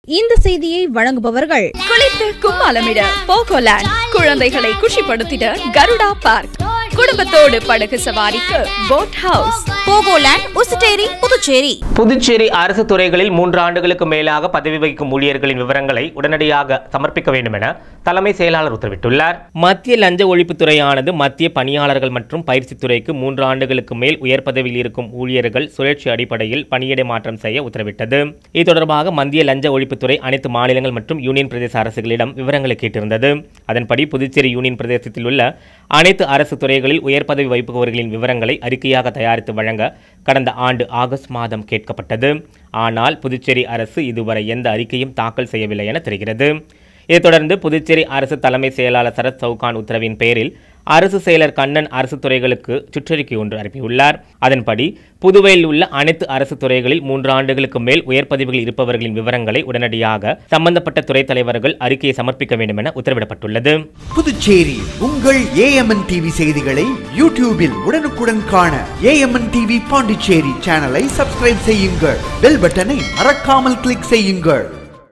இந்த செய்தியை வழங்குபவர்கள் குளித்து கும்மாலமிட போகோலேண்ட் குழந்தைகளை குஷிப்படுத்திட கருடா பார்க் குடும்பத்தோடு படகு சவாரிக்கு போட் ஹவுஸ் போகோலேண்ட் உசுட்டேரி புதுச்சேரி புதுச்சேரி அரசு துறைகளில் மூன்று ஆண்டுகளுக்கு மேலாக பதவி வகிக்கும் ஊழியர்களின் விவரங்களை உடனடியாக சமர்ப்பிக்க வேண்டும் என தலைமை செயலாளர் உத்தரவிட்டுள்ளார் மத்திய லஞ்ச ஒழிப்புத்துறையானது மத்திய பணியாளர்கள் மற்றும் பயிற்சித் துறைக்கு மூன்று ஆண்டுகளுக்கு மேல் உயர் பதவியில் இருக்கும் ஊழியர்கள் சுழற்சி அடிப்படையில் பணியிடை மாற்றம் செய்ய உத்தரவிட்டது இது தொடர்பாக மத்திய லஞ்ச ஒழிப்புத்துறை அனைத்து மாநிலங்கள் மற்றும் யூனியன் பிரதேச அரசுகளிடம் விவரங்களை கேட்டிருந்தது அதன்படி புதுச்சேரி யூனியன் பிரதேசத்தில் உள்ள அனைத்து அரசு துறைகளில் உயர் பதவி வகிப்பவர்களின் விவரங்களை அறிக்கையாக தயாரித்து வழங்க கடந்த ஆண்டு ஆகஸ்ட் மாதம் கேட்கப்பட்டது ஆனால் புதுச்சேரி அரசு இதுவரை எந்த அறிக்கையும் தாக்கல் செய்யவில்லை என தெரிகிறது இதைத் தொடர்ந்து புதுச்சேரி அரசு தலைமை செயலாளர் சரத் சவுகான் உத்தரவின் பேரில் அரசு செயலர் கண்ணன் அரசு துறைகளுக்கு சுற்றறிக்கை ஒன்று அனுப்பியுள்ளார் அதன்படி புதுவையில் உள்ள அனைத்து அரசு துறைகளில் மூன்று ஆண்டுகளுக்கு மேல் உயர் பதவிகளில் இருப்பவர்களின் விவரங்களை உடனடியாக சம்பந்தப்பட்ட துறைத் தலைவர்கள் அறிக்கையை சமர்ப்பிக்க வேண்டும் என உத்தரவிடப்பட்டுள்ளது புதுச்சேரி உங்கள் ஏஎம்என் டிவி செய்திகளை யூடியூபில் உடனுக்குடன் காண ஏஎம்என் டிவி பாண்டிச்சேரி சேனலை சப்ஸ்கிரைப் செய்யுங்கள் பெல் பட்டனை மறக்காமல் கிளிக் செய்யுங்கள்